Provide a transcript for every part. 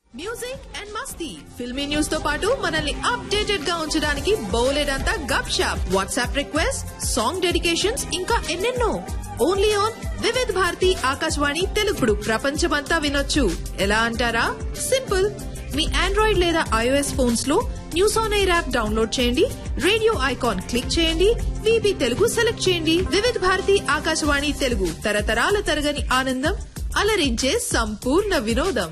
music and మస్తీ filmy news తో పాటు మనల్ని అప్డేటెడ్ గా ఉంచడానికి బౌలెడంతా గప్ షాప్ వాట్సాప్ రిక్వెస్ట్ సాంగ్ డెడికేషన్స్ ఇంకా ఎన్నెన్నో ఓన్లీ ఆన్ వివిధ్ భారతి ఆకాశవాణి తెలుగుడు ప్రపంచమంతా వినొచ్చు ఎలా అంటారా సింపుల్ మీ ఆండ్రాయిడ్ లేదా ఐఓఎస్ ఫోన్స్ లో news on air app download చేయండి రేడియో ఐకాన్ క్లిక్ చేయండి విబి తెలుగు సెలెక్ట్ చేయండి వివిధ్ భారతి ఆకాశవాణి తెలుగు తరతరాల తరగని ఆనందం అలరించే సంపూర్ణ వినోదం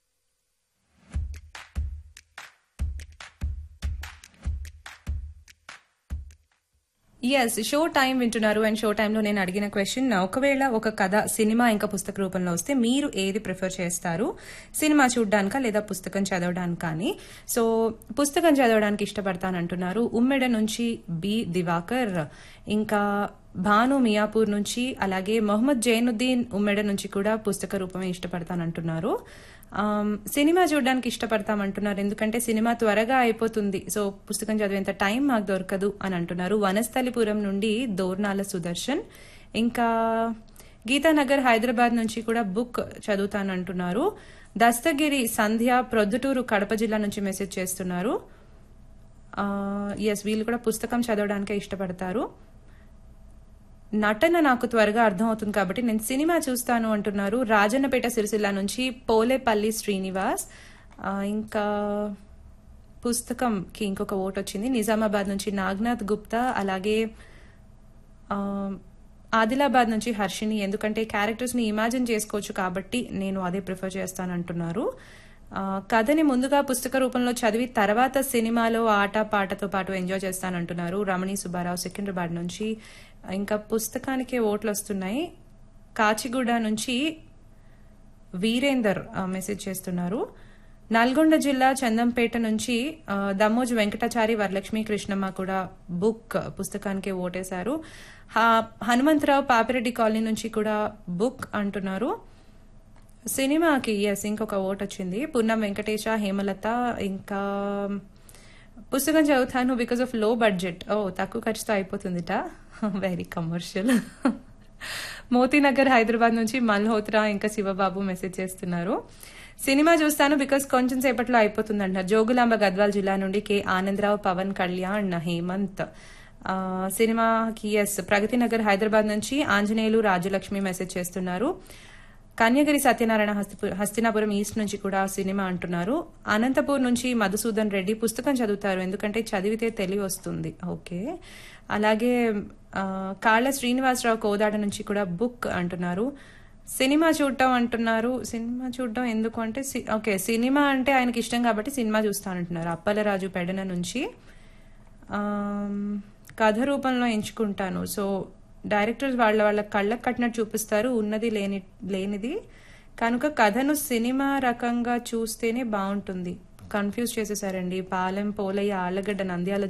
ఎస్ షో టైం వింటున్నారు అండ్ షో టైంలో నేను అడిగిన క్వశ్చన్ ఒకవేళ ఒక కథ సినిమా ఇంకా పుస్తక రూపంలో వస్తే మీరు ఏది ప్రిఫర్ చేస్తారు సినిమా చూడడానికా లేదా పుస్తకం చదవడానికా అని సో పుస్తకం చదవడానికి ఇష్టపడతానంటున్నారు ఉమ్మెడ నుంచి బి దివాకర్ ఇంకా భాను మియాపూర్ నుంచి అలాగే మొహమ్మద్ జైనుద్దీన్ ఉమ్మెడ నుంచి కూడా పుస్తక రూపమే ఇష్టపడతానంటున్నారు ఆమ్, సినిమా చూడడానికి ఇష్టపడతామంటున్నారు ఎందుకంటే సినిమా త్వరగా అయిపోతుంది సో పుస్తకం చదివేంత టైం మాకు దొరకదు అని అంటున్నారు వనస్థలిపురం నుండి దోర్నాల సుదర్శన్ ఇంకా గీతానగర్ హైదరాబాద్ నుంచి కూడా బుక్ చదువుతానంటున్నారు దస్తగిరి సంధ్య ప్రొద్దుటూరు కడప జిల్లా నుంచి మెసేజ్ చేస్తున్నారు ఎస్ వీళ్ళు కూడా పుస్తకం చదవడానికే ఇష్టపడతారు నటన నాకు త్వరగా అర్థమవుతుంది కాబట్టి నేను సినిమా చూస్తాను అంటున్నారు రాజన్నపేట సిరిసిల్ల నుంచి పోలేపల్లి శ్రీనివాస్ ఆ, ఇంకా పుస్తకంకి ఇంకొక ఓట్ వచ్చింది నిజామాబాద్ నుంచి నాగ్నాథ్ గుప్తా అలాగే ఆ, ఆదిలాబాద్ నుంచి హర్షిని ఎందుకంటే క్యారెక్టర్స్ ని ఇమాజిన్ చేసుకోవచ్చు కాబట్టి నేను అదే ప్రిఫర్ చేస్తానంటున్నారు ఆ, కథని ముందుగా పుస్తక రూపంలో చదివి తర్వాత సినిమాలో ఆట పాటతో పాటు ఎంజాయ్ చేస్తానంటున్నారు రమణి సుబ్బారావు సికింద్రాబాద్ నుంచి ఇంకా పుస్తకానికే ఓట్లు వస్తున్నాయి కాచిగూడ నుంచి వీరేందర్ ఆ, మెసేజ్ చేస్తున్నారు నల్గొండ జిల్లా చందంపేట నుంచి ఆ, దమ్మోజు వెంకటాచారి వరలక్ష్మి కృష్ణమ్మ కూడా బుక్ పుస్తకానికి ఓటేశారు హ- హనుమంతరావు పాపిరెడ్డి కాలనీ నుంచి కూడా బుక్ అంటున్నారు సినిమాకి ఎస్ ఇంకొక ఓట్ వచ్చింది పూర్ణం వెంకటేశ హేమలత ఇంకా పుస్తకం చదువుతాను బికాస్ ఆఫ్ లో బడ్జెట్ ఓ తక్కువ ఖర్చుతో అయిపోతుందిట వెరీ కమర్షియల్ మోతీనగర్ హైదరాబాద్ నుంచి మల్హోత్రా ఇంకా శివబాబు మెసేజ్ చేస్తున్నారు సినిమా చూస్తాను బికాస్ కొంచెం సేపట్లో అయిపోతుందంట జోగులాంబ గద్వాల్ జిల్లా నుండి కె ఆనందరావు పవన్ కళ్యాణ్ హేమంత్ ఆ, సినిమాకి ఎస్ ప్రగతి నగర్ హైదరాబాద్ నుంచి ఆంజనేయులు రాజలక్ష్మి మెసేజ్ చేస్తున్నారు కన్యగిరి సత్యనారాయణ హస్తిపు- హస్తినాపురం ఈస్ట్ నుంచి కూడా సినిమా అంటున్నారు అనంతపూర్ నుంచి మధుసూదన్ రెడ్డి పుస్తకం చదువుతారు ఎందుకంటే చదివితే తెలివి వస్తుంది ఓకే అలాగే ఆ, కాళ్ళ శ్రీనివాసరావు కోదాడ నుంచి కూడా బుక్ అంటున్నారు సినిమా చూడటం అంటున్నారు సినిమా చూడటం ఎందుకు అంటే సి- ఓకే సినిమా అంటే ఆయనకి ఇష్టం కాబట్టి సినిమా చూస్తానంటున్నారు అప్పలరాజు పెడన నుంచి ఆమ్, కథ రూపంలో ఎంచుకుంటాను సో డైరెక్టర్స్ వాళ్ళ వాళ్ళ కళ్ళకు కట్టినట్టు చూపిస్తారు ఉన్నది లేని లేనిది కనుక కథను సినిమా రకంగా చూస్తేనే బాగుంటుంది కన్ఫ్యూజ్ చేసేసారండి పాలెం పోలయ్య ఆళ్లగడ్డ నంద్యాల